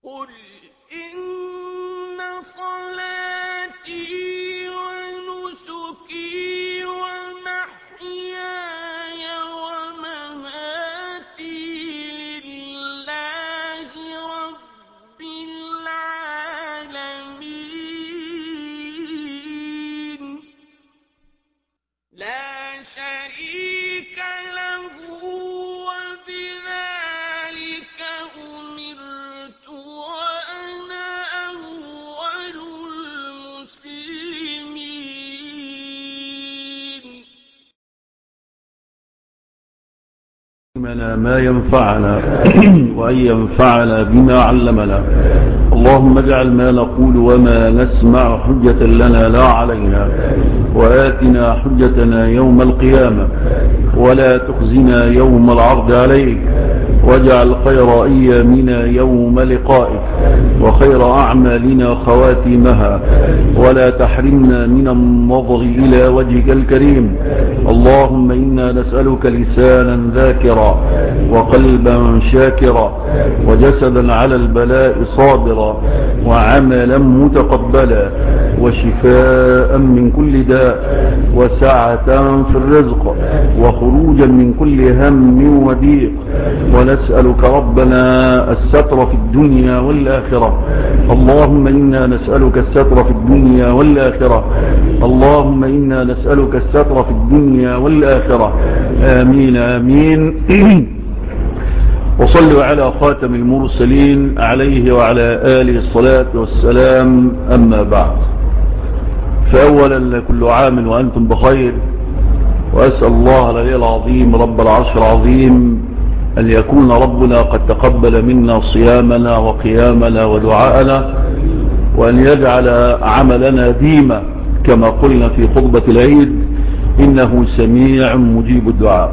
قل إن صلاتي ونسكي ومحياي ومماتي لله رب العالمين لا شريك له وبذلك أمرت وأنا أول المسلمين علمنا ما ينفعنا وأن ينفعنا بما علمنا اللهم اجعل ما نقول وما نسمع حجة لنا لا علينا وآتنا حجتنا يوم القيامة ولا تخزنا يوم العرض عليك واجعل خير أيامنا يوم لقائك وخير أعمالنا خواتيمها ولا تحرمنا من النظر إلى وجهك الكريم اللهم إنا نسألك لسانا ذاكرا وقلبا شاكرا وجسدا على البلاء صابرا وعملا متقبلا وشفاء من كل داء وسعة في الرزق وخروجا من كل هم وضيق ونسألك ربنا الستر في الدنيا والآخرة اللهم إنا نسألك الستر في الدنيا والآخرة اللهم إنا نسألك الستر في الدنيا والآخرة آمين آمين وصلوا على خاتم المرسلين عليه وعلى آله الصلاة والسلام أما بعد فأولا كل عام وأنتم بخير وأسأل الله العلي العظيم رب العرش العظيم أن يكون ربنا قد تقبل منا صيامنا وقيامنا ودعاءنا وأن يجعل عملنا ديما كما قلنا في خطبة العيد إنه سميع مجيب الدعاء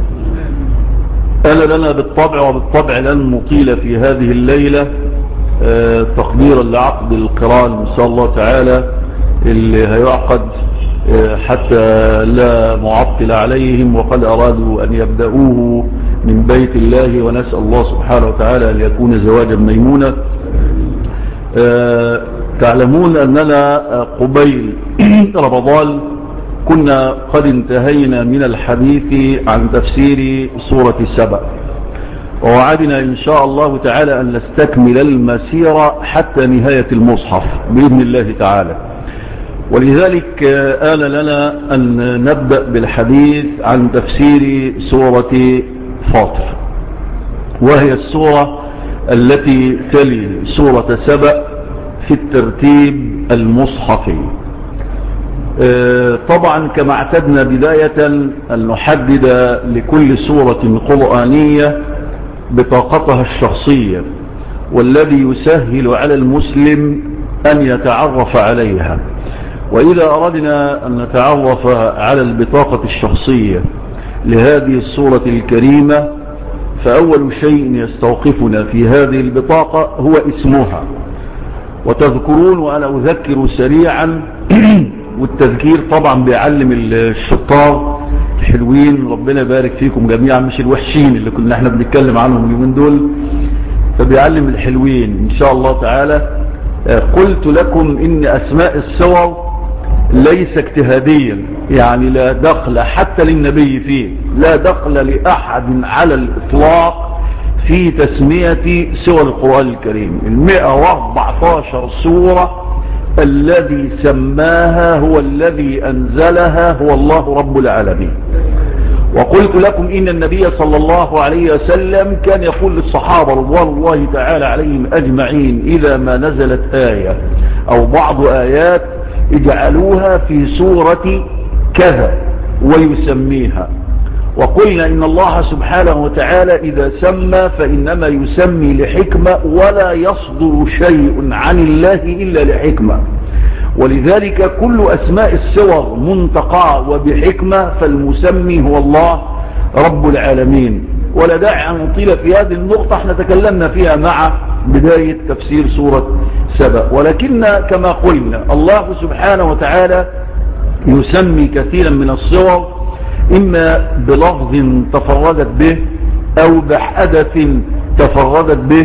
أنا لنا بالطبع وبالطبع لن نطيل في هذه الليلة آه، تقديرا لعقد القران إن شاء الله تعالى اللي هيعقد آه، حتى لا معطل عليهم وقد أرادوا أن يبدأوه من بيت الله ونسأل الله سبحانه وتعالى أن يكون زواجا ميمونا آه، تعلمون أننا قبيل رمضان كنا قد انتهينا من الحديث عن تفسير سورة السبع ووعدنا إن شاء الله تعالى أن نستكمل المسيرة حتى نهاية المصحف بإذن الله تعالى ولذلك آن لنا أن نبدأ بالحديث عن تفسير سورة فاطر وهي السورة التي تلي سورة سبأ في الترتيب المصحفي طبعا كما اعتدنا بداية أن نحدد لكل سورة قرآنية بطاقتها الشخصية والذي يسهل على المسلم أن يتعرف عليها وإذا أردنا أن نتعرف على البطاقة الشخصية لهذه السورة الكريمة فأول شيء يستوقفنا في هذه البطاقة هو اسمها وتذكرون وأنا أذكر سريعا والتذكير طبعا بيعلم الشطار الحلوين ربنا يبارك فيكم جميعا مش الوحشين اللي كنا احنا بنتكلم عنهم اليومين دول فبيعلم الحلوين ان شاء الله تعالى قلت لكم ان اسماء السور ليس اجتهاديا يعني لا دخل حتى للنبي فيه لا دخل لأحد على الإطلاق في تسمية سور القرآن الكريم المئة واربعتاشر سورة الذي سماها هو الذي أنزلها هو الله رب العالمين وقلت لكم إن النبي صلى الله عليه وسلم كان يقول للصحابة رضوان الله تعالى عليهم أجمعين إذا ما نزلت آية أو بعض آيات اجعلوها في سورة كذا ويسميها وقلنا إن الله سبحانه وتعالى إذا سمى فإنما يسمي لحكمة ولا يصدر شيء عن الله إلا لحكمة ولذلك كل أسماء السور منتقى وبحكمة فالمسمي هو الله رب العالمين ولا داعي أن نطيل في هذه النقطة احنا تكلمنا فيها مع بداية تفسير سورة سبأ ولكن كما قلنا الله سبحانه وتعالى يسمي كثيرا من الصور إما بلفظ تفردت به أو بحدث تفردت به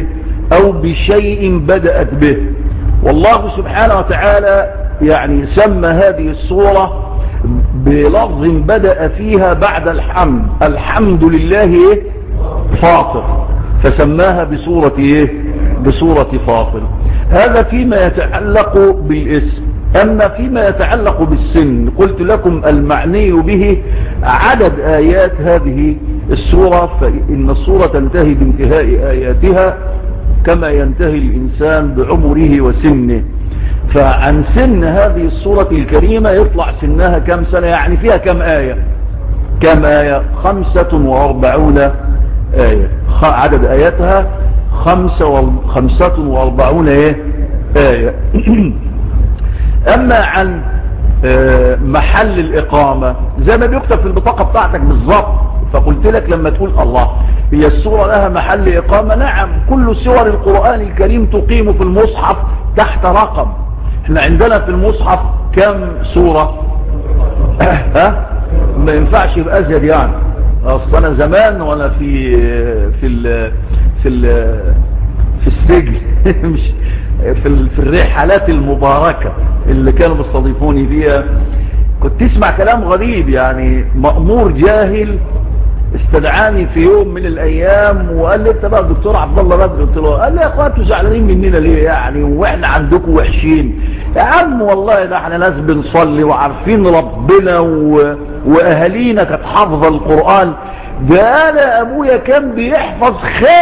او بشيء بدأت به والله سبحانه وتعالى يعني سمى هذه الصورة بلفظ بدأ فيها بعد الحمد الحمد لله إيه؟ فاطر فسماها بصورة ايه بصورة فاطر هذا فيما يتعلق بالاسم اما فيما يتعلق بالسن قلت لكم المعني به عدد ايات هذه السورة فان السورة تنتهي بانتهاء اياتها كما ينتهي الانسان بعمره وسنه فعن سن هذه السورة الكريمة يطلع سنها كم سنة يعني فيها كم آية كم آية خمسة واربعون آية عدد آياتها خمسة, وخمسة واربعون إيه؟ آية أما عن محل الإقامة زي ما بيكتب في البطاقة بتاعتك بالظبط فقلت لك لما تقول الله هي السورة لها محل إقامة نعم كل سور القرآن الكريم تقيم في المصحف تحت رقم احنا عندنا في المصحف كم سورة ها ما ينفعش يبقى أزيد يعني اصل انا زمان وانا في في ال في ال في السجن مش في في الرحلات المباركة اللي كانوا بيستضيفوني فيها كنت تسمع كلام غريب يعني مأمور جاهل استدعاني في يوم من الايام وقال لي انت بقى الدكتور عبد الله بدر قلت له قال لي يا اخواتوا زعلانين مننا ليه يعني واحنا عندكم وحشين يا عم والله ده احنا ناس بنصلي وعارفين ربنا و... واهالينا كانت حافظه القران ده انا ابويا كان بيحفظ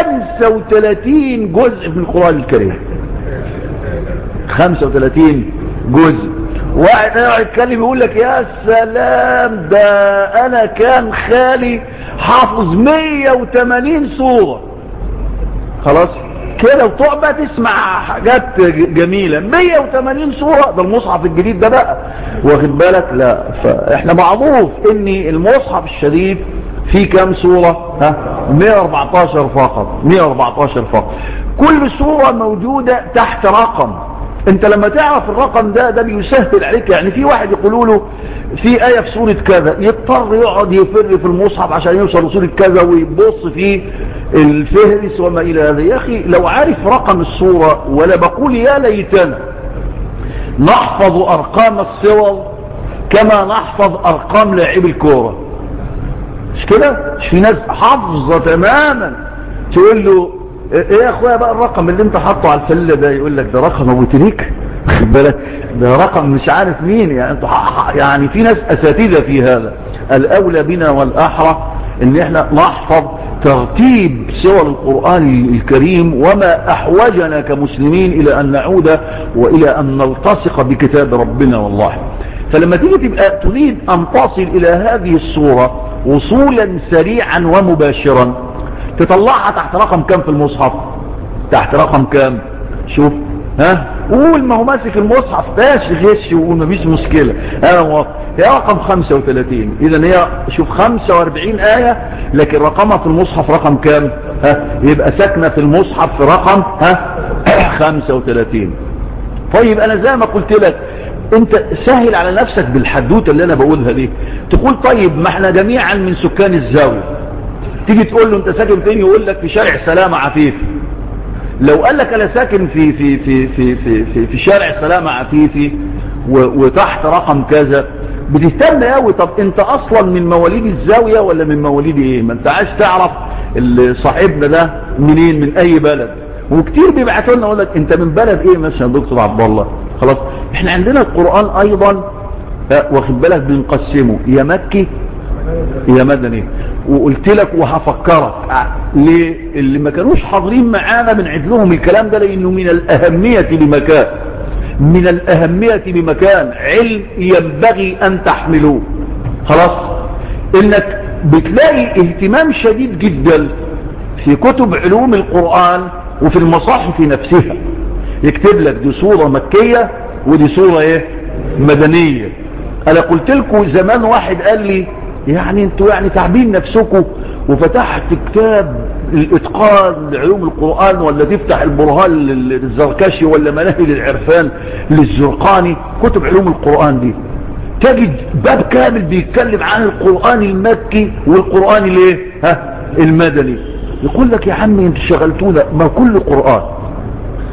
35 جزء من القران الكريم 35 جزء واحد يقعد يتكلم يقول لك يا سلام ده انا كان خالي حافظ 180 سورة خلاص كده وتقعد بقى تسمع حاجات جميلة 180 سورة ده المصحف الجديد ده بقى واخد بالك لا فاحنا معروف ان المصحف الشريف فيه كام سورة ها 114 فقط 114 فقط كل سورة موجودة تحت رقم انت لما تعرف الرقم ده ده بيسهل عليك يعني في واحد يقولوا له في آية في سورة كذا يضطر يقعد يفر في المصحف عشان يوصل لسورة كذا ويبص في الفهرس وما إلى هذا يا أخي لو عارف رقم السورة ولا بقول يا ليتنا نحفظ أرقام السور كما نحفظ أرقام لاعب الكورة مش كده مش في ناس حافظة تماما تقول له ايه يا اخويا بقى الرقم اللي انت حاطه على الفلة ده يقول لك ده رقم ابو تريك خد بالك ده رقم مش عارف مين يعني انتوا يعني في ناس اساتذه في هذا الاولى بنا والاحرى ان احنا نحفظ ترتيب سور القرآن الكريم وما احوجنا كمسلمين الى ان نعود والى ان نلتصق بكتاب ربنا والله فلما تيجي تبقى تريد ان تصل الى هذه الصورة وصولا سريعا ومباشرا تطلعها تحت رقم كام في المصحف تحت رقم كام شوف ها قول ما هو ماسك المصحف ماشي غش وقول مفيش مشكلة انا موافق هي رقم 35 اذا هي شوف 45 آية لكن رقمها في المصحف رقم كام ها يبقى ساكنة في المصحف في رقم ها 35 طيب انا زي ما قلت لك انت سهل على نفسك بالحدوتة اللي انا بقولها دي تقول طيب ما احنا جميعا من سكان الزاوية تيجي تقول له انت ساكن فين يقول لك في شارع سلامة عفيف لو قال لك انا ساكن في في في في في في, في شارع سلامة عفيفي وتحت رقم كذا بتهتم قوي طب انت اصلا من مواليد الزاوية ولا من مواليد ايه ما انت عايز تعرف صاحبنا ده منين من اي بلد وكتير بيبعتوا لنا يقول لك انت من بلد ايه مثلا يا دكتور عبد الله خلاص احنا عندنا القرآن ايضا واخد بالك بنقسمه يا مكي يا مدني وقلت لك وهفكرك ليه اللي ما كانوش حاضرين معانا بنعد لهم الكلام ده لانه من الاهمية لمكان من الاهمية لمكان علم ينبغي ان تحملوه خلاص انك بتلاقي اهتمام شديد جدا في كتب علوم القرآن وفي المصاحف نفسها يكتب لك دي صورة مكية ودي صورة ايه مدنية انا قلت لكم زمان واحد قال لي يعني انتوا يعني تعبين نفسكم وفتحت كتاب الاتقان لعلوم القرآن ولا تفتح البرهان للزركشي ولا مناهل العرفان للزرقاني كتب علوم القرآن دي تجد باب كامل بيتكلم عن القرآن المكي والقرآن الايه ها المدني يقول لك يا عمي انت شغلتونا ما كل قرآن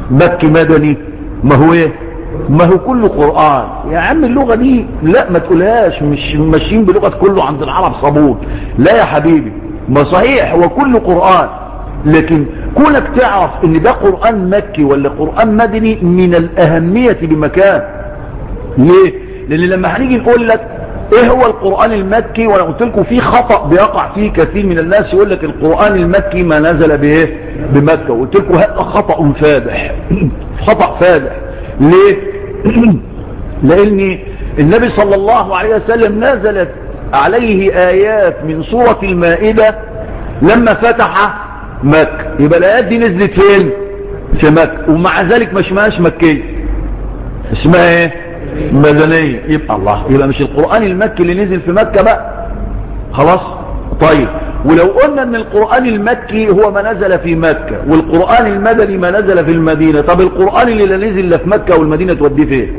مكي مدني ما هو ايه ما هو كله قرآن يا عم اللغة دي لا ما تقولهاش مش ماشيين بلغة كله عند العرب صابون لا يا حبيبي ما صحيح هو كله قرآن لكن كونك تعرف ان ده قرآن مكي ولا قرآن مدني من الاهمية بمكان ليه لان لما هنيجي نقول لك ايه هو القرآن المكي وانا قلت لكم في خطأ بيقع فيه كثير من الناس يقول لك القرآن المكي ما نزل بايه بمكة وقلت لكم هذا خطأ فادح خطأ فادح ليه لان النبي صلى الله عليه وسلم نزلت عليه ايات من سورة المائدة لما فتح مكة يبقى الايات دي نزلت فين في مكة ومع ذلك ما اسمهاش مكية اسمها ايه مدنية يبقى الله يبقى مش القرآن المكي اللي نزل في مكة بقى خلاص طيب ولو قلنا ان القرآن المكي هو ما نزل في مكة والقرآن المدني ما نزل في المدينة طب القرآن اللي لا نزل لا في مكة والمدينة توديه فين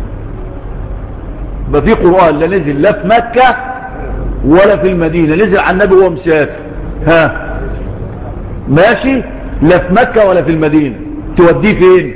ما في قرآن لا نزل لا في مكة ولا في المدينة نزل على النبي وهو مسافر ها ماشي لا في مكة ولا في المدينة توديه فين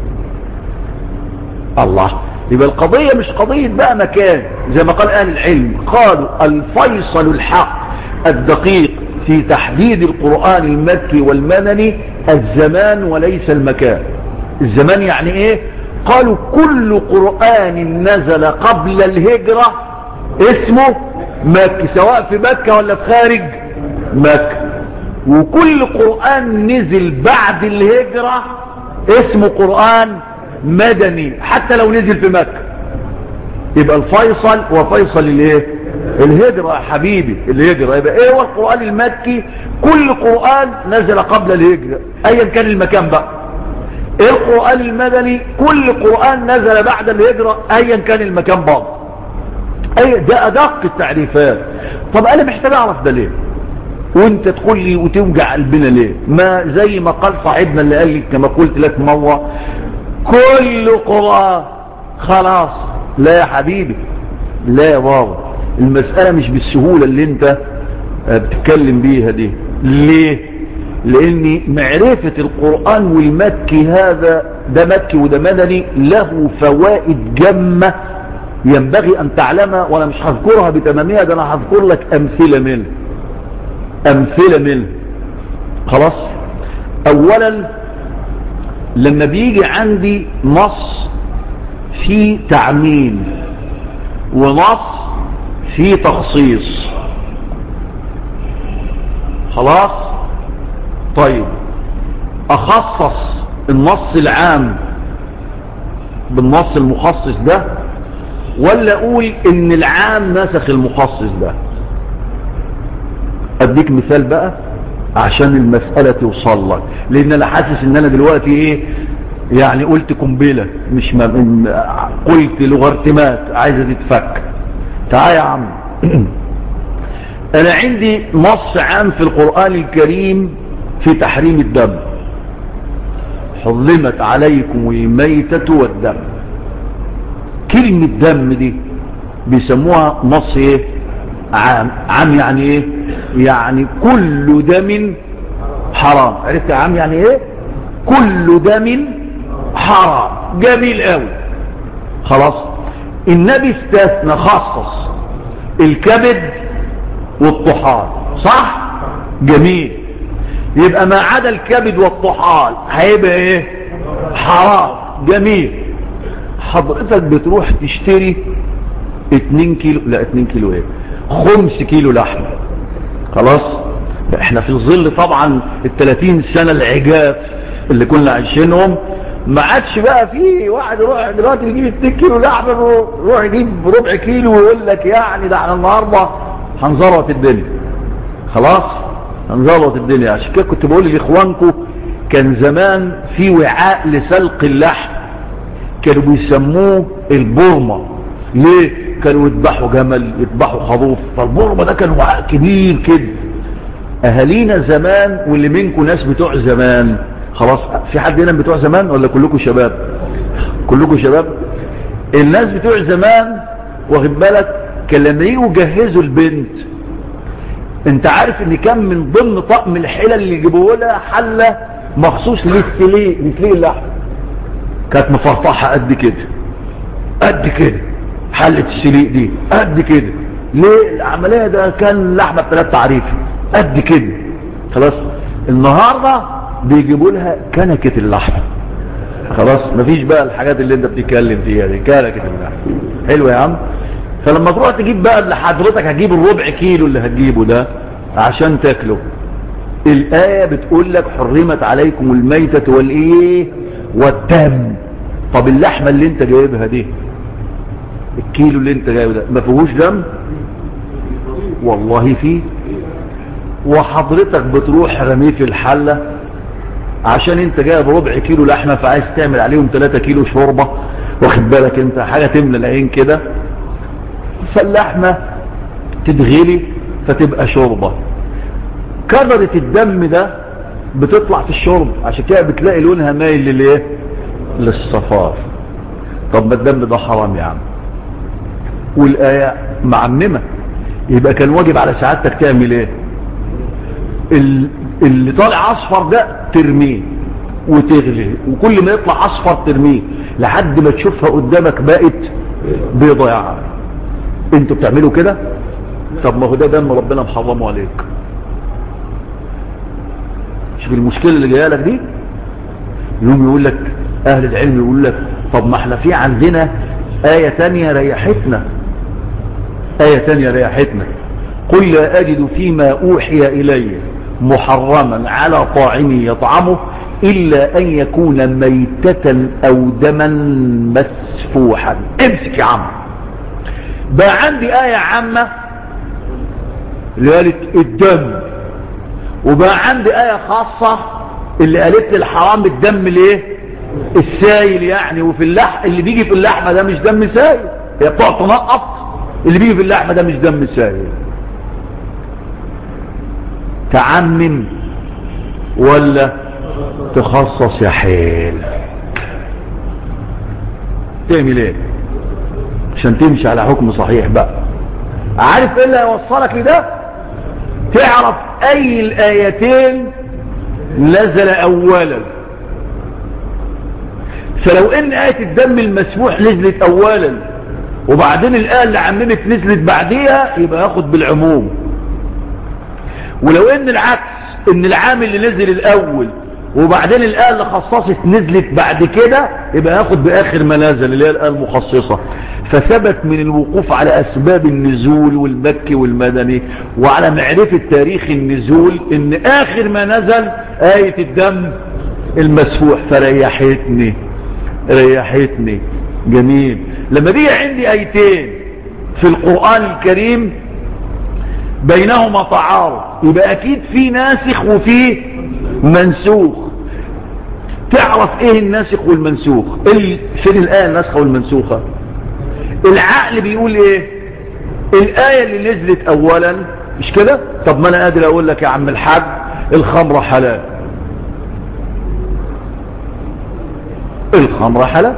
الله يبقى القضية مش قضية بقى مكان زي ما قال أهل العلم قالوا الفيصل الحق الدقيق في تحديد القرآن المكي والمدني الزمان وليس المكان الزمان يعني ايه قالوا كل قرآن نزل قبل الهجرة اسمه مكي سواء في مكة ولا في خارج مكة وكل قرآن نزل بعد الهجرة اسمه قرآن مدني حتى لو نزل في مكة يبقى الفيصل هو فيصل الايه الهجرة يا حبيبي الهجرة يبقى ايه هو القرآن المكي كل قرآن نزل قبل الهجرة ايا كان المكان بقى ايه القرآن المدني كل قرآن نزل بعد الهجرة ايا كان المكان برضه اي ده ادق التعريفات طب انا محتاج اعرف ده ليه وانت تقول لي وتوجع قلبنا ليه ما زي ما قال صاحبنا اللي قال لي كما قلت لك مرة كل قرآن خلاص لا يا حبيبي لا يا بابا المسألة مش بالسهولة اللي انت بتتكلم بيها دي ليه لان معرفة القرآن والمكي هذا ده مكي وده مدني له فوائد جمة ينبغي ان تعلمها وانا مش هذكرها بتمامها ده انا هذكر لك امثلة منه امثلة منه خلاص اولا لما بيجي عندي نص في تعميم ونص في تخصيص خلاص طيب اخصص النص العام بالنص المخصص ده ولا اقول ان العام نسخ المخصص ده اديك مثال بقى عشان المسألة توصل لك لان انا حاسس ان انا دلوقتي ايه يعني قلت قنبلة مش ما قلت لغرتمات عايزة تتفك تعال يا عم انا عندي نص عام في القرآن الكريم في تحريم الدم حظمت عليكم الميتة والدم كلمة دم دي بيسموها نص ايه عام عام يعني ايه يعني كل دم حرام عرفت يا عم يعني ايه كل دم حرام جميل قوي خلاص النبي استثنى خصص الكبد والطحال صح جميل يبقى ما عدا الكبد والطحال هيبقى ايه حرام جميل حضرتك بتروح تشتري 2 كيلو لا 2 كيلو ايه 5 كيلو لحمه خلاص احنا في ظل طبعا ال 30 سنه العجاف اللي كنا عايشينهم ما عادش بقى في واحد يروح دلوقتي يجيب 2 كيلو لحمه يروح يجيب ربع كيلو ويقول لك يعني ده احنا النهارده هنظبط الدنيا خلاص هنظبط الدنيا عشان كده كنت بقول لاخوانكم كان زمان في وعاء لسلق اللحم كانوا بيسموه البورمه ليه كانوا يذبحوا جمل يذبحوا خروف فالبورمه ده كان وعاء كبير كده اهالينا زمان واللي منكم ناس بتوع زمان خلاص في حد هنا بتوع زمان ولا كلكم شباب كلكم شباب الناس بتوع زمان واخد بالك كان لما يجوا يجهزوا البنت انت عارف ان كان من ضمن طقم الحلل اللي يجيبوه لها حله مخصوص للفيليه لفيليه اللحم كانت مفرطحة قد كده قد كده حلة السليق دي قد كده ليه العملية ده كان لحمة بثلاث تعريف قد كده خلاص النهاردة بيجيبوا لها كنكة اللحمة خلاص مفيش بقى الحاجات اللي انت بتتكلم فيها دي كنكة اللحمة حلوة يا عم فلما تروح تجيب بقى اللي حضرتك هتجيب الربع كيلو اللي هتجيبه ده عشان تاكله الآية بتقول لك حرمت عليكم الميتة والايه والدم طب اللحمة اللي انت جايبها دي الكيلو اللي انت جايبه ده ما فيهوش دم والله فيه وحضرتك بتروح رميه في الحلة عشان انت جايب ربع كيلو لحمة فعايز تعمل عليهم 3 كيلو شوربة واخد بالك انت حاجة تملى العين كده فاللحمة تتغلي فتبقى شوربة كبرة الدم ده بتطلع في الشرب عشان كده بتلاقي لونها مايل للايه للصفار طب ما الدم ده حرام يا عم والآية معممة يبقى كان واجب على سعادتك تعمل ايه اللي طالع اصفر ده ترميه وتغلي وكل ما يطلع اصفر ترميه لحد ما تشوفها قدامك بقت بيضة يا عم انتوا بتعملوا كده طب ما هو ده دم ربنا محرمه عليك شوف المشكلة اللي جايه لك دي يوم يقول لك اهل العلم يقول لك طب ما احنا في عندنا آية تانية ريحتنا آية تانية ريحتنا قل لا أجد فيما أوحي إلي محرما على طاعم يطعمه إلا أن يكون ميتة أو دما مسفوحا امسك يا عم بقى عندي آية عامة اللي قالت الدم وبقى عندي آية خاصة اللي قالت لي الحرام الدم ليه السايل يعني وفي اللحم اللي بيجي في اللحمة ده مش دم سايل هي بتقعد تنقط اللي بيجي في اللحمة ده مش دم سايل تعمم ولا تخصص يا حيل تعمل ايه عشان تمشي على حكم صحيح بقى عارف ايه اللي هيوصلك لده تعرف اي الايتين نزل اولا فلو ان آية الدم المسموح نزلت اولا وبعدين الآية اللي عممت نزلت بعديها يبقى ياخد بالعموم ولو ان العكس ان العام اللي نزل الاول وبعدين الآية اللي خصصت نزلت بعد كده يبقى ياخد باخر ما نزل اللي هي الآية المخصصة فثبت من الوقوف على اسباب النزول والمكي والمدني وعلى معرفة تاريخ النزول ان اخر ما نزل آية الدم المسفوح فريحتني ريحتني جميل لما بيجي عندي ايتين في القرآن الكريم بينهما تعارض يبقى اكيد في ناسخ وفي منسوخ تعرف ايه الناسخ والمنسوخ فين الآية الناسخة والمنسوخة العقل بيقول ايه الآية اللي نزلت اولا مش كده طب ما انا قادر اقول لك يا عم الحاج الخمر حلال الخمر حلال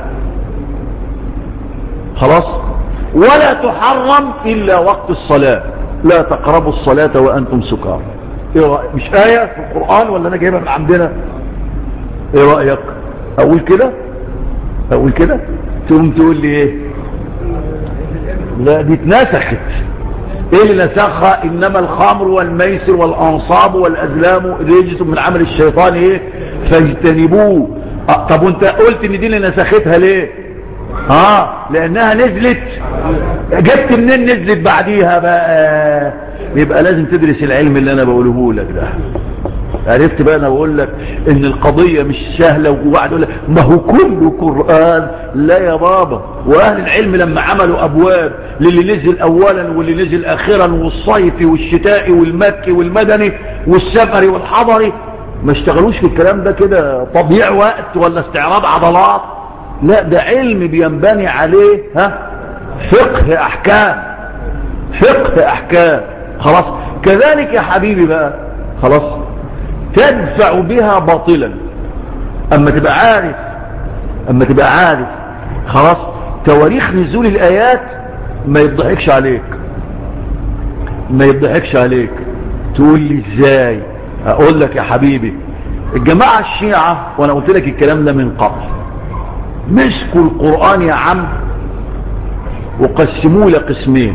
خلاص ولا تحرم الا وقت الصلاة لا تقربوا الصلاة وانتم سكار ايه رأيك مش آية في القرآن ولا انا جايبها من عندنا ايه رأيك اقول كده اقول كده تقوم تقول لي ايه لا دي اتنسخت ايه اللي نسخها انما الخمر والميسر والانصاب والازلام رجس من عمل الشيطان ايه فاجتنبوه اه طب وانت قلت ان دي اللي نسختها ليه اه لانها نزلت جبت منين نزلت بعديها بقى يبقى لازم تدرس العلم اللي انا بقوله لك ده عرفت بقى انا بقول لك ان القضية مش سهلة وواحد يقول لك ما هو كله قرآن لا يا بابا واهل العلم لما عملوا ابواب للي نزل اولا واللي نزل اخرا والصيفي والشتائي والمكي والمدني والسفري والحضري ما اشتغلوش في الكلام ده كده تضييع وقت ولا استعراض عضلات لا ده علم بينبني عليه ها فقه احكام فقه احكام خلاص كذلك يا حبيبي بقى خلاص تدفع بها باطلا اما تبقى عارف اما تبقى عارف خلاص تواريخ نزول الايات ما يضحكش عليك ما يضحكش عليك تقول لي ازاي اقول لك يا حبيبي الجماعة الشيعة وانا قلت لك الكلام ده من قبل مسكوا القرآن يا عم وقسموه لقسمين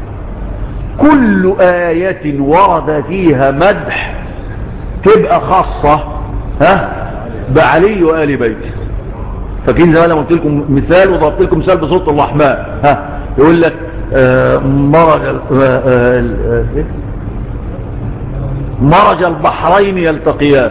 كل آية ورد فيها مدح تبقى خاصة ها بعلي وآل بيته فاكرين زمان لما قلت لكم مثال وضربت لكم مثال بصوت الرحمن ها يقول لك آه مرج آه آه آه مرج البحرين يلتقيان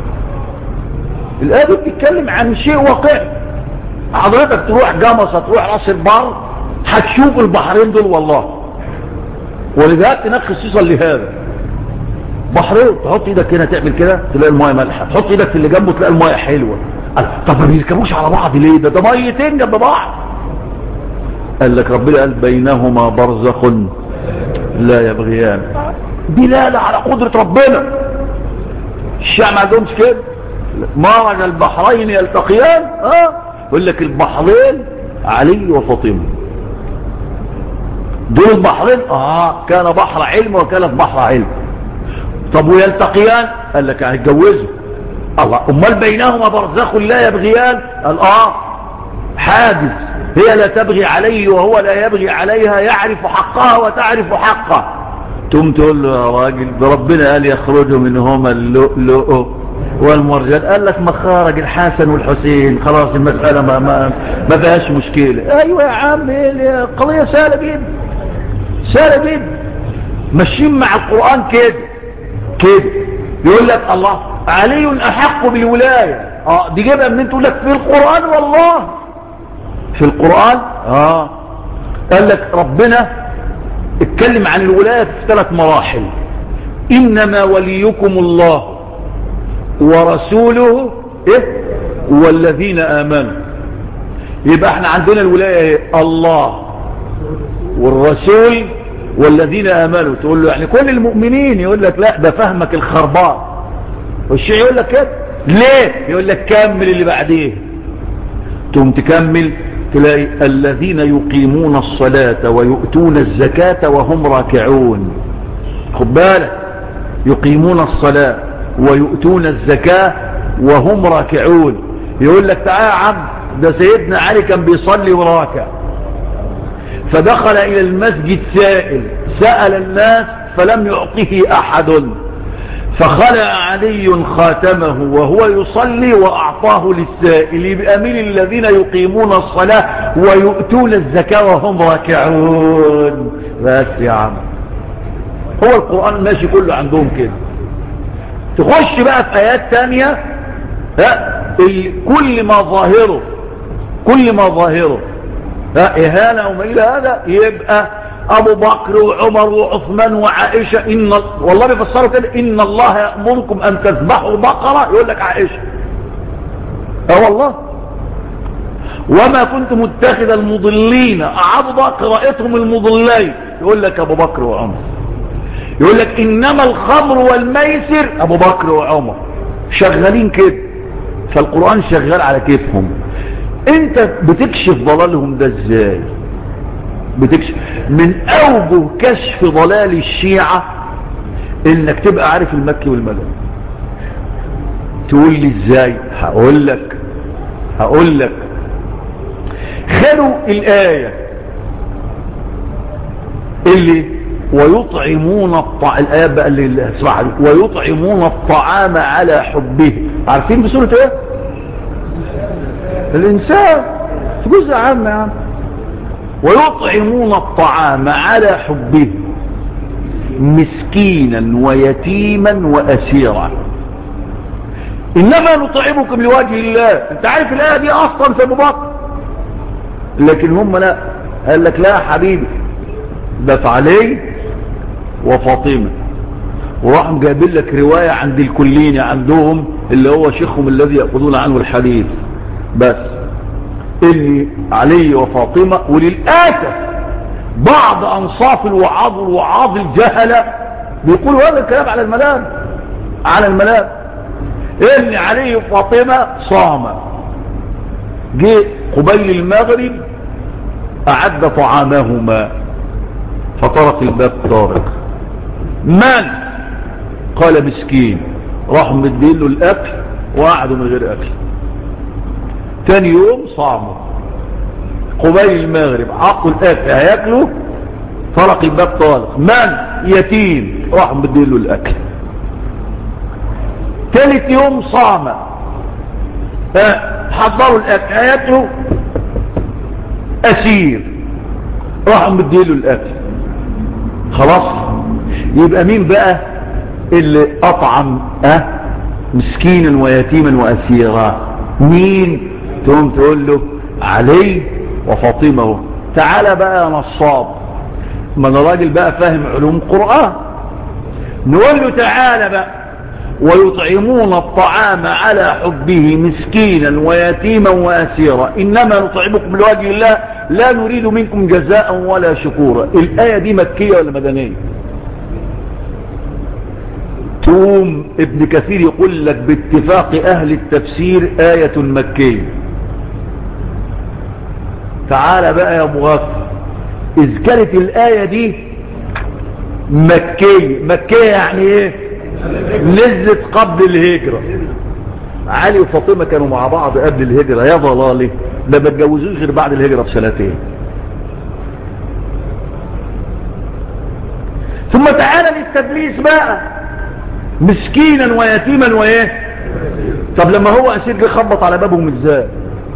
الآية بتتكلم عن شيء واقعي حضرتك تروح جمصة تروح راس البر هتشوف البحرين دول والله ولذلك تنقي خصيصا لهذا بحرين تحط ايدك هنا تعمل كده تلاقي المايه مالحه تحط ايدك في اللي جنبه تلاقي المايه حلوه قال طب ما بيركبوش على بعض ليه ده ده ميتين جنب بعض قال لك ربنا قال بينهما برزخ لا يبغيان دلاله على قدره ربنا الشعب ما عندهمش كده مرج البحرين يلتقيان اه يقول لك البحرين علي وفاطمه دول البحرين اه كان بحر علم وكانت بحر علم طب ويلتقيان قال لك هيتجوزوا الله امال بينهما برزخ لا يبغيان قال اه حادث هي لا تبغي عليه وهو لا يبغي عليها يعرف حقها وتعرف حقه تقوم تقول له يا راجل ده ربنا قال يخرج منهما اللؤلؤ والمرجان قال لك مخارج الحسن والحسين خلاص المسألة ما, ما, ما فيهاش مشكلة ايوه يا عم القضية سهلة جدا سهلة جدا ماشيين مع القرآن كده كده يقول لك الله علي احق بالولاية اه دي جيبها منين تقول لك في القرآن والله في القرآن اه قال لك ربنا اتكلم عن الولاية في ثلاث مراحل انما وليكم الله ورسوله ايه والذين امنوا يبقى احنا عندنا الولاية ايه الله والرسول والذين امنوا تقول له يعني كل المؤمنين يقول لك لا ده فهمك الخربان والشيء يقول لك كده ليه يقول لك كمل اللي بعديه تقوم تكمل تلاقي الذين يقيمون الصلاة ويؤتون الزكاة وهم راكعون خد بالك يقيمون الصلاة ويؤتون الزكاة وهم راكعون يقول لك تعالى يا عم ده سيدنا علي كان بيصلي وراكع فدخل الى المسجد سائل سأل الناس فلم يعطه احد فخلع علي خاتمه وهو يصلي واعطاه للسائل بامين الذين يقيمون الصلاة ويؤتون الزكاة وهم راكعون بس يا عم هو القرآن ماشي كله عندهم كده تخش بقى في ايات تانية كل ما ظاهره كل ما ظاهره اهانة وما الى هذا يبقى ابو بكر وعمر وعثمان وعائشة ان والله بيفسروا كده ان الله يأمركم ان تذبحوا بقرة يقول لك عائشة اه والله وما كنت متخذ المضلين اعضى قراءتهم المضلين يقول لك ابو بكر وعمر يقول لك انما الخمر والميسر ابو بكر وعمر شغالين كده فالقرآن شغال على كيفهم انت بتكشف ضلالهم ده ازاي بتكشف من اوجه كشف ضلال الشيعة انك تبقى عارف المكي والمدني تقول لي ازاي هقول لك هقول لك خلوا الآية اللي ويطعمون الطعام الآية بقى اللي اسمعها دي ويطعمون الطعام على حبه عارفين بسورة ايه الإنسان في جزء عام يا عم ويطعمون الطعام على حبه مسكينا ويتيما وأسيرا إنما نطعمكم لوجه الله انت عارف الآية دي أصلا في أبو بكر لكن هم لا قال لك لا يا حبيبي ده في علي وفاطمة وراحوا جايبين لك رواية عند الكلين عندهم اللي هو شيخهم الذي يأخذون عنه الحديث بس اللي علي وفاطمة وللآسف بعض أنصاف الوعاظ والوعاظ الجهلة بيقولوا هذا الكلام على الملام على الملام ان علي وفاطمة صام جه قبيل المغرب أعد طعامهما فطرق الباب طارق من قال مسكين راحوا مدين له الأكل وقعدوا من غير أكل تاني يوم صاموا قبيل المغرب عطوا الاكل هياكلوا طرق الباب طالق من يتيم راحوا مديله الاكل ثالث يوم صام حضروا الاكل هياكلوا اسير راحوا مديله الاكل خلاص يبقى مين بقى اللي اطعم اه مسكينا ويتيما واسيرا مين تقوم تقول له علي وفاطمه تعالى بقى يا نصاب ما انا راجل بقى فاهم علوم قرآن نقول له تعالى بقى ويطعمون الطعام على حبه مسكينا ويتيما واسيرا انما نطعمكم لوجه الله لا نريد منكم جزاء ولا شكورا الايه دي مكيه ولا مدنيه توم ابن كثير يقول لك باتفاق اهل التفسير آية مكية تعال بقى يا مغفر اذ كانت الآية دي مكية مكية يعني ايه نزلت قبل الهجرة علي وفاطمة كانوا مع بعض قبل الهجرة يا ضلالي ده ما اتجوزوش غير بعد الهجرة بسنتين ثم تعالى للتدليس بقى مسكينا ويتيما وايه طب لما هو اسير جه خبط على بابهم ازاي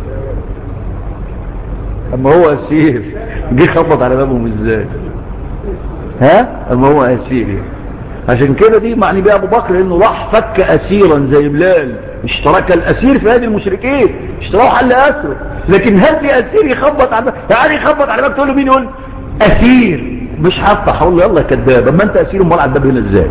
اما هو اسير جه خبط على بابهم ازاي ها اما هو اسير عشان كده دي معني بيه ابو بكر انه راح فك اسيرا زي بلال اشترك الاسير في هذه المشركين اشتراه حل اسره لكن هل في اسير يخبط على يعني يخبط على باب تقول له مين يقول اسير مش هفتح اقول له يلا يا كذاب اما انت اسير امال على الباب هنا ازاي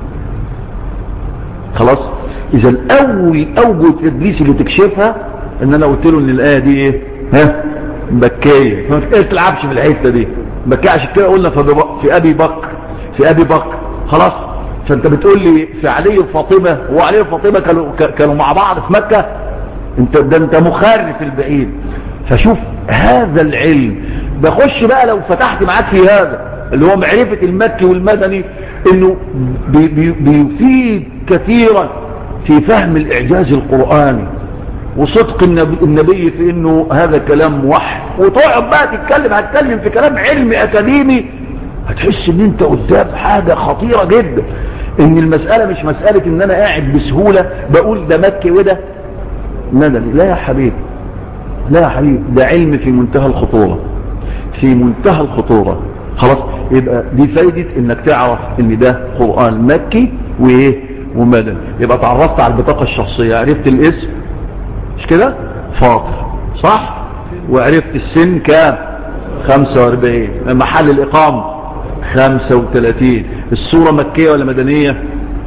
خلاص اذا اول اوجه التدليس اللي تكشفها ان انا قلت له ان الايه دي ايه ها مكيه فما تلعبش في الحته دي مكيه عشان كده قلنا في ابي بكر في ابي بكر خلاص فانت بتقول لي في علي وفاطمه هو علي وفاطمه كانوا كانوا مع بعض في مكه انت ده انت مخرف البعيد فشوف هذا العلم بخش بقى لو فتحت معاك في هذا اللي هو معرفة المكي والمدني انه بي بي بيفيد كثيرا في فهم الاعجاز القرآني وصدق النبي, النبي في انه هذا كلام وحي وتقعد بقى تتكلم هتكلم في كلام علمي اكاديمي هتحس ان انت قدام حاجة خطيرة جدا ان المسألة مش مسألة ان انا قاعد بسهولة بقول ده مكي وده مدني لا يا حبيبي لا يا حبيبي ده علم في منتهى الخطورة في منتهى الخطورة خلاص يبقى دي فايدة انك تعرف ان ده قرآن مكي وايه ومدني يبقى تعرفت على البطاقة الشخصية عرفت الاسم مش كده فاطر صح وعرفت السن كام 45 محل الاقامة 35 الصورة مكية ولا مدنية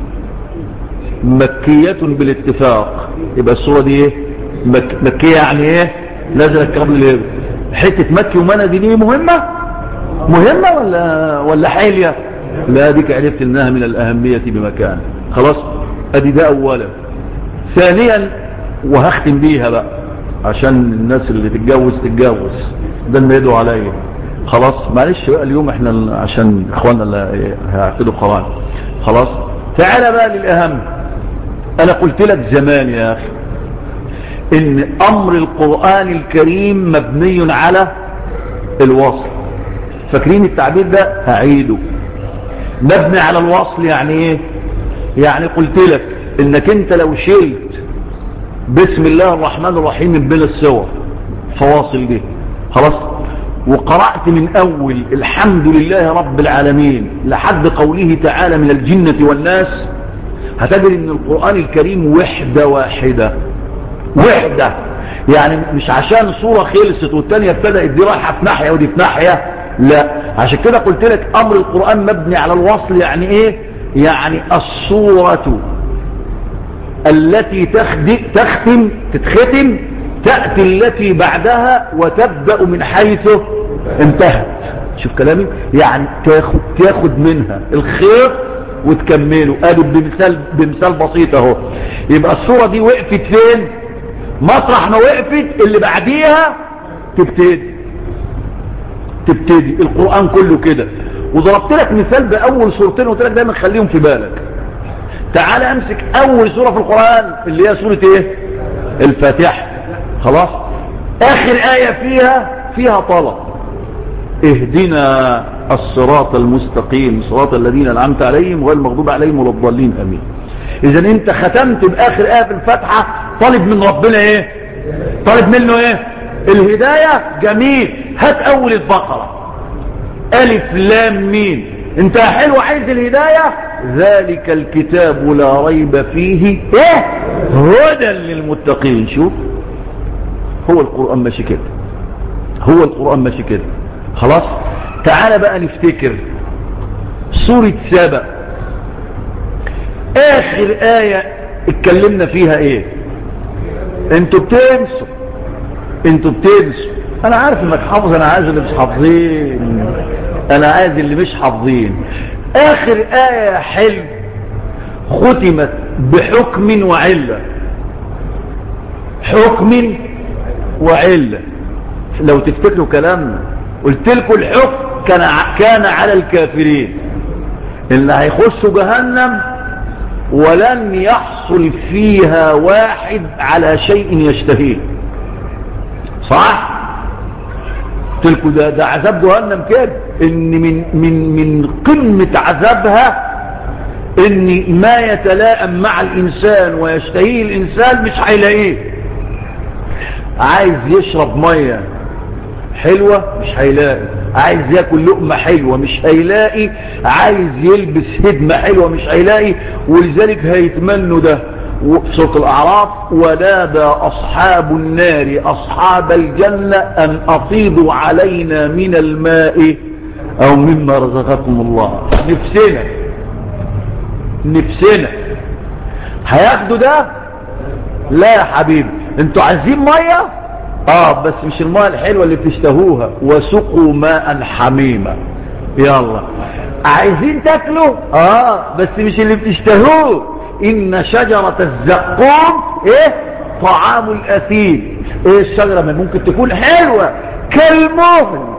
مكية بالاتفاق يبقى الصورة دي ايه مك... مكية يعني ايه نزلت قبل الهجرة حتة مكي ومدني دي مهمة مهمة ولا ولا حالية لا ديك عرفت انها من الاهمية بمكان خلاص ادي ده اولا ثانيا وهختم بيها بقى عشان الناس اللي تتجوز تتجوز ده اللي يدعو عليا خلاص معلش بقى اليوم احنا عشان اخواننا اللي هيعقدوا قران خلاص تعالى بقى للاهم انا قلت لك زمان يا اخي ان امر القرآن الكريم مبني على الوصل فاكرين التعبير ده هعيده مبني على الوصل يعني ايه يعني قلت لك انك انت لو شلت بسم الله الرحمن الرحيم من بين السور فواصل دي خلاص وقرأت من اول الحمد لله رب العالمين لحد قوله تعالى من الجنة والناس هتجد ان القرآن الكريم وحدة واحدة وحدة يعني مش عشان صورة خلصت والتانية ابتدأت دي رايحة في ناحية ودي في ناحية لا عشان كده قلت لك امر القرآن مبني على الوصل يعني ايه يعني الصورة التي تختم تتختم تأتي التي بعدها وتبدأ من حيث انتهت شوف كلامي يعني تاخد, تاخد منها الخير وتكمله قالوا بمثال, بمثال بسيط اهو يبقى الصورة دي وقفت فين مطرح ما وقفت اللي بعديها تبتدي تبتدي القرآن كله كده وضربت لك مثال بأول صورتين وقلت لك دايما خليهم في بالك تعال امسك اول سورة في القرآن اللي هي سورة ايه الفاتحة خلاص اخر آية فيها فيها طلب اهدنا الصراط المستقيم صراط الذين انعمت عليهم غير المغضوب عليهم ولا الضالين امين اذا انت ختمت باخر آية في الفاتحة طالب من ربنا ايه طالب منه ايه الهداية جميل هات اول البقرة الف لام مين انت حلو عايز الهداية ذلك الكتاب لا ريب فيه ايه هدى للمتقين شوف هو القرآن ماشي كده هو القرآن ماشي كده خلاص تعال بقى نفتكر سورة سابق اخر آية اتكلمنا فيها ايه انتوا بتنسوا انتوا بتنسوا انا عارف انك حافظ انا عايز اللي مش حافظين انا عايز اللي مش حافظين اخر آية حلم ختمت بحكم وعلة حكم وعلة لو تفتكروا كلامنا قلت لكم الحكم كان كان على الكافرين اللي هيخشوا جهنم ولن يحصل فيها واحد على شيء يشتهيه صح قلت لكم ده, ده عذاب جهنم كده ان من من من قمه عذابها ان ما يتلائم مع الانسان ويشتهيه الانسان مش هيلاقيه عايز يشرب ميه حلوة مش هيلاقي عايز ياكل لقمة حلوة مش هيلاقي عايز يلبس هدمة حلوة مش هيلاقي ولذلك هيتمنوا ده سورة الأعراف ونادى أصحاب النار أصحاب الجنة أن أفيضوا علينا من الماء أو مما رزقكم الله نفسنا نفسنا هياخدوا ده لا يا حبيبي انتوا عايزين ميه اه بس مش الماء الحلوة اللي بتشتهوها وسقوا ماء حميما يلا عايزين تاكلوا اه بس مش اللي بتشتهوه ان شجرة الزقوم ايه طعام الاثيم ايه الشجرة ما ممكن تكون حلوة كالمهل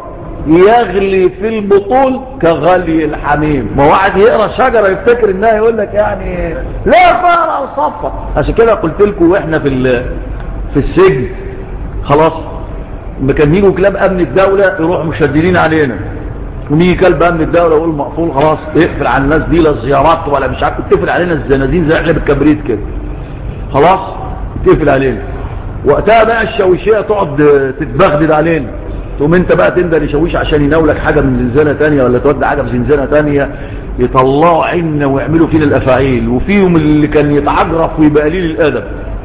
يغلي في البطون كغلي الحميم ما واحد يقرا شجرة يفتكر انها يقول لك يعني لا فارع وصفة عشان كده قلت لكم واحنا في في السجن خلاص ما كان يجوا كلاب امن الدولة يروحوا مشددين علينا ونيجي كلب امن الدولة يقول مقفول خلاص اقفل على الناس دي لا زيارات ولا مش عارف تقفل علينا الزنازين زي احنا بالكبريت كده خلاص تقفل علينا وقتها بقى الشاويشيه تقعد تتبغدد علينا تقوم انت بقى تندر يشويش عشان يناولك حاجة من زنزانة تانية ولا تودي حاجة في زنزانة تانية يطلعوا عنا ويعملوا فينا الافاعيل وفيهم اللي كان يتعجرف ويبقى قليل الادب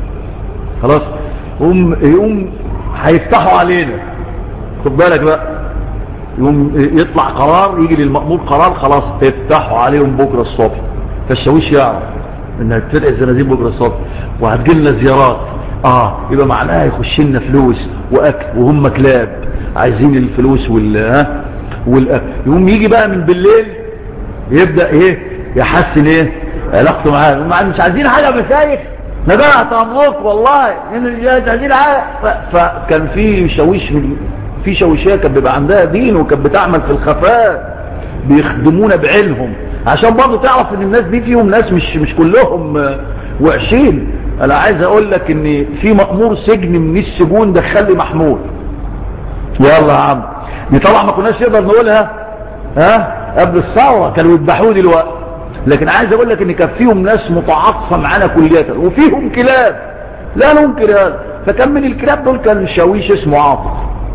خلاص يقوم يقوم هيفتحوا علينا خد بالك بقى يقوم يطلع قرار يجي للمأمور قرار خلاص افتحوا عليهم بكرة الصبح فالشاويش يعرف انها تفتح الزنازين بكرة الصبح وهتجيلنا زيارات اه يبقى معناها يخش لنا فلوس واكل وهم كلاب عايزين الفلوس وال ها والاكل يقوم يجي بقى من بالليل يبدأ ايه يحسن ايه علاقته معاه مش عايزين حاجة مسايخ نبعت امرك والله ان عايزين حاجة فكان في شاويش من في شاويشيه كانت بيبقى عندها دين وكانت بتعمل في الخفاء بيخدمونا بعينهم عشان برضه تعرف ان الناس دي فيهم ناس مش مش كلهم وحشين انا عايز اقول لك ان في مأمور سجن من السجون دخل لي محمود يلا يا عم دي طبعا ما كناش نقدر نقولها ها قبل الثوره كانوا يذبحوه دلوقتي لكن عايز اقول لك ان كان فيهم ناس متعاطفه معانا كليا وفيهم كلاب لا ننكر هذا فكان من الكلاب دول كان شاويش اسمه عاطف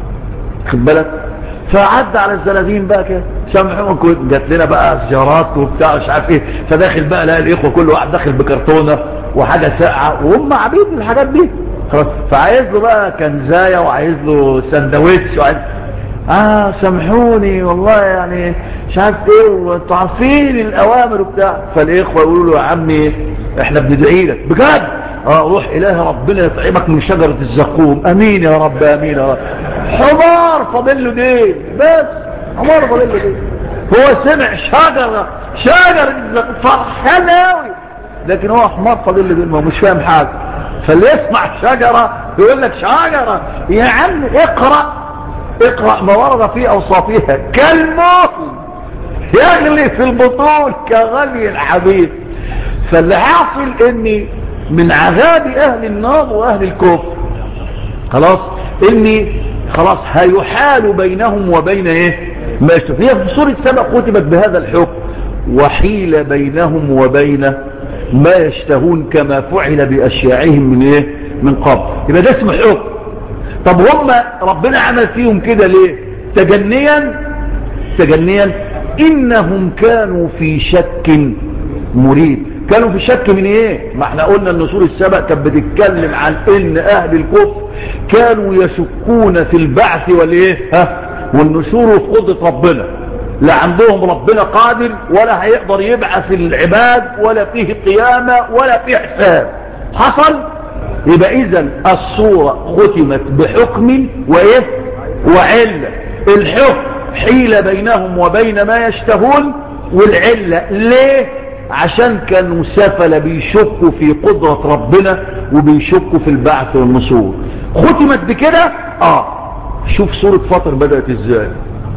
خد بالك فعدى على الزنازين بقى كده سامحوا جات لنا بقى زيارات وبتاع مش عارف ايه فداخل بقى لقى الاخوه كل واحد داخل بكرتونه وحاجه ساقعه وهم عبيد الحاجات دي خلاص فعايز له بقى كنزايه وعايز له سندوتش وعايز اه سامحوني والله يعني مش عارف ايه وانتوا عارفين الاوامر وبتاع فالاخوه يقولوا له يا عمي احنا بندعي لك بجد اه روح اله ربنا يطعمك من شجرة الزقوم امين يا رب امين يا رب حمار فاضل له دين بس حمار فاضل له دين هو سمع شجرة شجرة الزقوم فرحان قوي لكن هو حمار فاضل له دين ما مش فاهم حاجة فاللي يسمع شجرة يقول لك شجرة يا عم اقرأ اقرأ ما ورد في اوصافها كالمهل يغلي في البطون كغلي الحبيب فاللي حاصل اني من عذاب اهل النار واهل الكفر خلاص اني خلاص هيحال بينهم وبين ايه ما يشتهون هي في سورة سبق ختمت بهذا الحكم وحيل بينهم وبين ما يشتهون كما فعل بأشياعهم من ايه من قبل يبقى ده اسمه حكم طب هم ربنا عمل فيهم كده ليه تجنيا تجنيا انهم كانوا في شك مريب كانوا في شك من ايه ما احنا قلنا ان سورة السبق كانت بتتكلم عن ان اهل الكفر كانوا يشكون في البعث والايه ها والنشور في قدرة ربنا لا عندهم ربنا قادر ولا هيقدر يبعث العباد ولا فيه قيامة ولا فيه حساب حصل يبقى اذا الصورة ختمت بحكم وايه وعلة الحكم حيل بينهم وبين ما يشتهون والعلة ليه عشان كانوا سفل بيشكوا في قدرة ربنا وبيشكوا في البعث والنصور ختمت بكده اه شوف سورة فاطر بدأت ازاي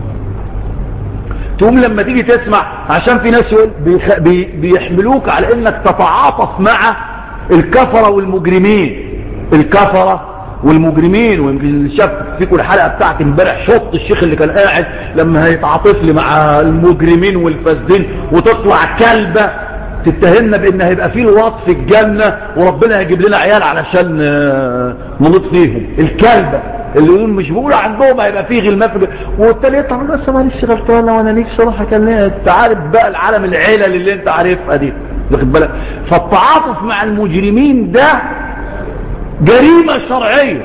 تقوم لما تيجي تسمع عشان في ناس بيخ... بي... بيحملوك على انك تتعاطف مع الكفرة والمجرمين الكفرة والمجرمين ويمكن شاف فيكم الحلقة بتاعت امبارح شط الشيخ اللي كان قاعد لما هيتعاطف لي مع المجرمين والفاسدين وتطلع كلبة تتهمنا بان هيبقى فيه الوط في الجنة وربنا هيجيب لنا عيال علشان نلط فيهم الكلبة اللي يقول مش بقول عندهم هيبقى فيه غلمان في والتاني طب بس معلش غلطانه وانا نفسي اروح اكلمها انت عارف بقى العالم العلل اللي انت عارفها دي واخد بالك فالتعاطف مع المجرمين ده جريمة شرعية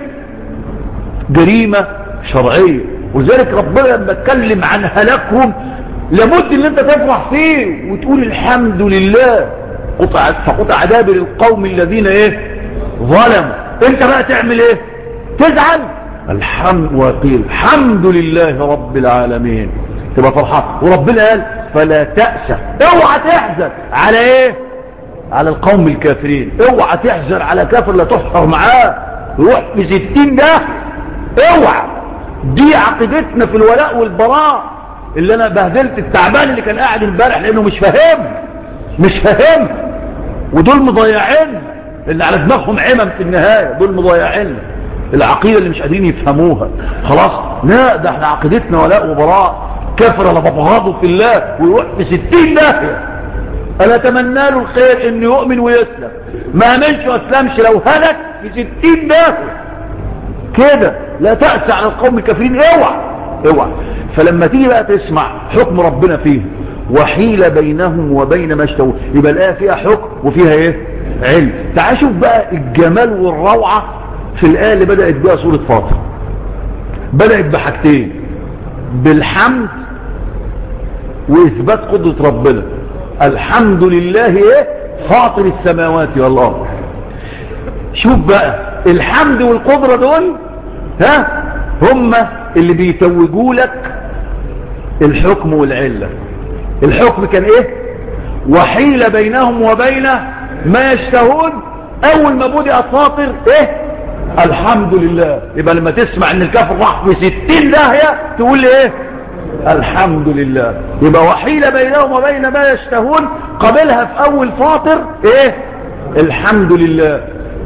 جريمة شرعية ولذلك ربنا لما اتكلم عن هلاكهم لابد ان انت تفرح فيه وتقول الحمد لله قطع فقطع دابر القوم الذين ايه ظلموا انت بقى تعمل ايه تزعل الحمد وقيل الحمد لله رب العالمين تبقى فرحان وربنا قال فلا تأسى اوعى تحزن على ايه على القوم الكافرين اوعى تحزن على كافر لا تحشر معاه روح في ستين ده اوعى دي عقيدتنا في الولاء والبراء اللي انا بهدلت التعبان اللي كان قاعد امبارح لانه مش فاهم مش فاهم ودول مضيعين اللي على دماغهم عمم في النهاية دول مضيعين العقيدة اللي مش قادرين يفهموها خلاص لا ده احنا عقيدتنا ولاء وبراء كفر انا ببغضه في الله ويروح في ستين داهية انا اتمنى له الخير انه يؤمن ويسلم ما امنش واسلمش لو هلك في ستين داهية كده لا تأسى على القوم الكافرين اوعى اوعى فلما تيجي بقى تسمع حكم ربنا فيه وحيل بينهم وبين ما اشتهوا يبقى الآية فيها حكم وفيها ايه علم تعال شوف بقى الجمال والروعة في الآية اللي بدأت بها سورة فاطر بدأت بحاجتين بالحمد وإثبات قدرة ربنا الحمد لله ايه فاطر السماوات والأرض شوف بقى الحمد والقدرة دول ها هم اللي بيتوجوا لك الحكم والعلة الحكم كان ايه وحيل بينهم وبين ما يشتهون اول ما بدأت فاطر ايه الحمد لله يبقى لما تسمع ان الكافر راح في ستين داهية تقول لي ايه الحمد لله يبقى وحيل بينهم وبين ما يشتهون قبلها في اول فاطر ايه الحمد لله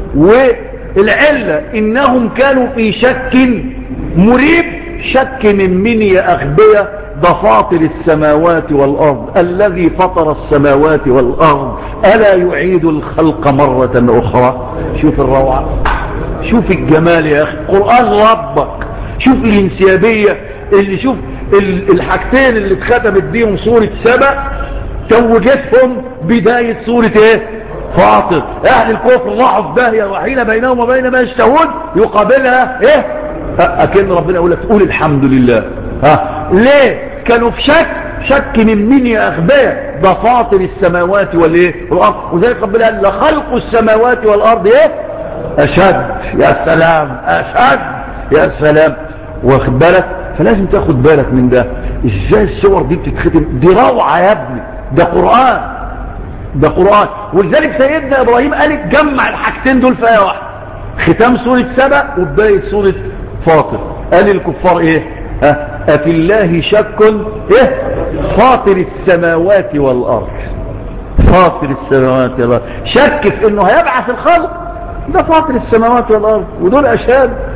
والعلة انهم كانوا في شك مريب شك من من يا اغبية ده فاطر السماوات والارض الذي فطر السماوات والارض الا يعيد الخلق مرة اخرى شوف الروعة شوف الجمال يا اخي قرآن ربك شوف الانسيابية اللي شوف الحاجتين اللي اتختمت بيهم سورة سبأ توجتهم بداية سورة ايه فاطر اهل الكفر راحوا في داهية وحين بينهم وبين ما يشتهون يقابلها ايه اكن ربنا يقول لك قول الحمد لله ها ليه كانوا في شك شك من مين يا اغبياء ده فاطر السماوات والايه والارض وذلك ربنا قال لخلق السماوات والارض ايه اشد يا سلام اشد يا سلام واخد بالك فلازم تاخد بالك من ده ازاي الصور دي بتتختم دي روعة يا ابني ده قرآن ده قرآن ولذلك سيدنا ابراهيم قال جمع الحاجتين دول في ايه واحده ختام سورة سبأ وبداية سورة فاطر قال الكفار ايه ها افي الله شك ايه فاطر السماوات والارض فاطر السماوات والارض شك في انه هيبعث الخلق ده فاطر السماوات والارض ودول اشهاد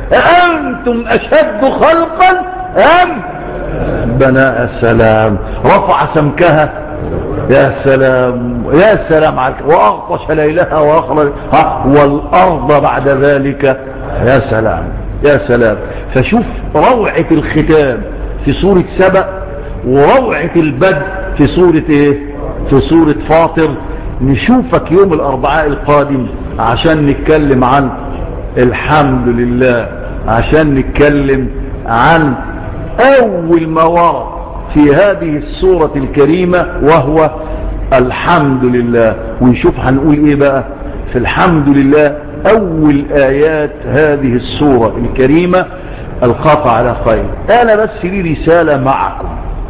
أأنتم أشد خلقا أم بناء السلام رفع سمكها يا سلام يا سلام عليك وأغطش ليلها وأخرج والأرض بعد ذلك يا سلام يا سلام فشوف روعة الختام في سورة سبأ وروعة البدء في سورة ايه في سورة فاطر نشوفك يوم الاربعاء القادم عشان نتكلم عن الحمد لله عشان نتكلم عن اول ما ورد في هذه السورة الكريمة وهو الحمد لله ونشوف هنقول ايه بقى في الحمد لله اول ايات هذه السورة الكريمة القاطع على خير انا بس لي رسالة معكم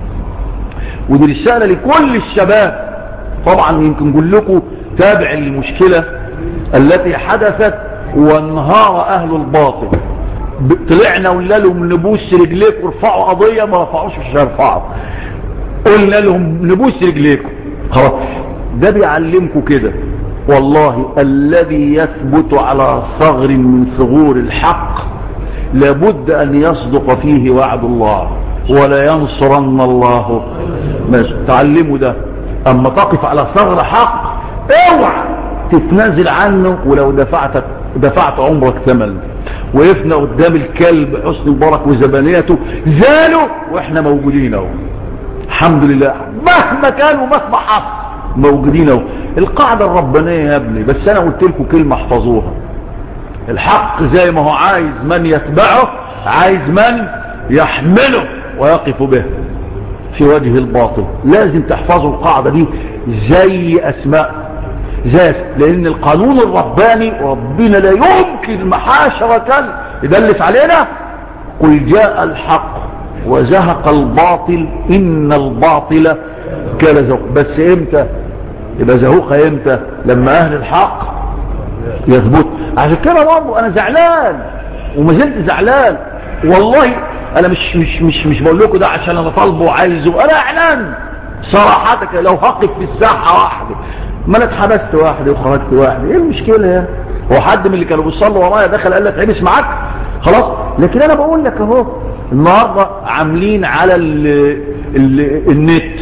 ودي رسالة لكل الشباب طبعا يمكن نقول لكم تابع المشكلة التي حدثت وانهار اهل الباطل طلعنا وقلنا لهم نبوس رجليك وارفعوا قضية ما رفعوش مش هيرفعوا قلنا لهم نبوس رجليكم خلاص ده بيعلمكم كده والله الذي يثبت على ثغر من ثغور الحق لابد ان يصدق فيه وعد الله ولا ينصرن الله ماشي تعلموا ده اما تقف على ثغر حق اوعى تتنازل عنه ولو دفعتك دفعت عمرك ثمن وقفنا قدام الكلب حسن مبارك وزبانيته زالوا واحنا موجودين اهو الحمد لله مهما كان ومهما حصل موجودين اهو القاعده الربانيه يا ابني بس انا قلت لكم كلمه احفظوها الحق زي ما هو عايز من يتبعه عايز من يحمله ويقف به في وجه الباطل لازم تحفظوا القاعدة دي زي أسماء زي لأن القانون الرباني ربنا لا يمكن محاشرة يدلس علينا قل جاء الحق وزهق الباطل إن الباطل كان زهق بس إمتى يبقى زهوق إمتى لما أهل الحق يثبت عشان كده برضه أنا زعلان وما زلت زعلان والله انا مش مش مش مش بقول لكم ده عشان انا طالبه وعايزه انا اعلان صراحتك لو هقف في الساحه واحده ما انا اتحبست واحده وخرجت واحده ايه المشكله يا هو حد من اللي كانوا بيصلوا ورايا دخل قال لي اتحبس معاك خلاص لكن انا بقول لك اهو النهارده عاملين على ال ال النت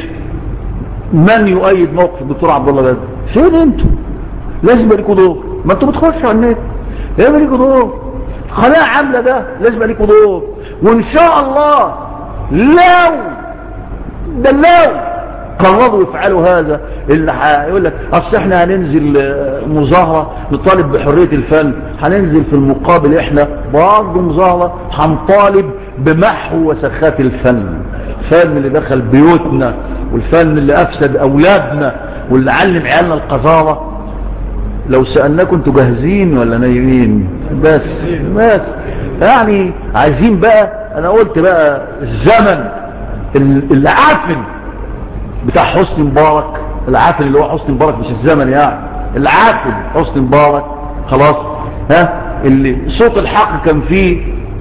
من يؤيد موقف الدكتور عبد الله بدر فين انتوا لازم ليكوا دور ما انتوا بتخشوا على النت لازم ليكوا دور خلاء عاملة ده لازم ليكوا دور وان شاء الله لو ده لو قرروا يفعلوا هذا اللي هيقول لك اصل احنا هننزل مظاهرة نطالب بحرية الفن هننزل في المقابل احنا برضه مظاهرة هنطالب بمحو وسخات الفن الفن اللي دخل بيوتنا والفن اللي افسد اولادنا واللي علم عيالنا القذارة لو سألناكم انتوا جاهزين ولا نايمين بس بس يعني عايزين بقى انا قلت بقى الزمن العافن بتاع حسني مبارك العافن اللي هو حسني مبارك مش الزمن يعني العافن حسني مبارك خلاص ها اللي صوت الحق كان فيه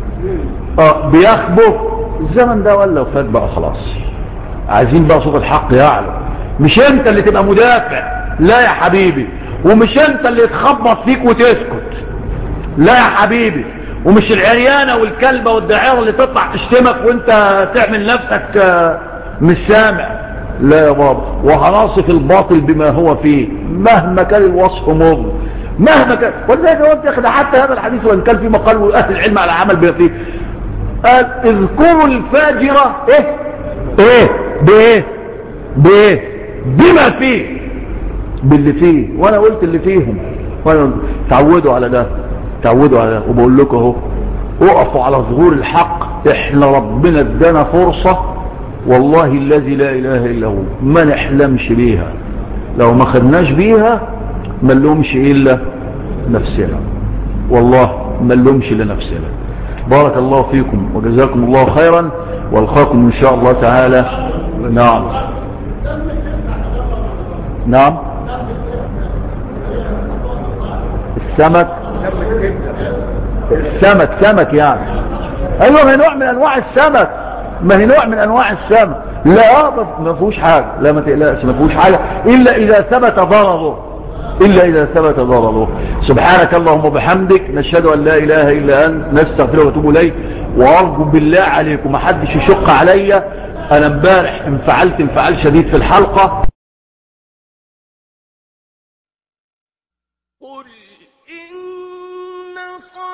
اه بيخبه الزمن ده ولا وفات بقى خلاص عايزين بقى صوت الحق يعلى مش انت اللي تبقى مدافع لا يا حبيبي ومش انت اللي يتخبط فيك وتسكت لا يا حبيبي ومش العريانة والكلبة والدعيرة اللي تطلع تشتمك وانت تعمل نفسك مش سامع لا يا بابا وهنصف الباطل بما هو فيه مهما كان الوصف مر مهما كان ولذلك قلت يا اخي ده حتى هذا الحديث وان كان في مقال اهل العلم على عمل بما فيه قال اذكروا الفاجرة ايه ايه بايه بايه بما فيه باللي فيه وانا قلت اللي فيهم وانا تعودوا على ده تعودوا على ده وبقول لكم اهو وقفوا على ظهور الحق احنا ربنا ادانا فرصة والله الذي لا اله الا هو ما نحلمش بيها لو ما خدناش بيها ما نلومش الا نفسنا والله ما نلومش لنفسنا بارك الله فيكم وجزاكم الله خيرا والقاكم ان شاء الله تعالى نعم نعم السمك السمك سمك يعني ايوه ما نوع من انواع السمك ما هي نوع من انواع السمك لا ما فيهوش حاجه لا ما تقلقش ما فيهوش حاجه الا اذا ثبت ضرره إلا إذا ثبت ضرره سبحانك اللهم وبحمدك نشهد أن لا إله إلا أنت نستغفر واتوب إليك وأرجو بالله عليكم ما حدش يشق عليا أنا امبارح انفعلت انفعال شديد في الحلقة قل إن صلاتي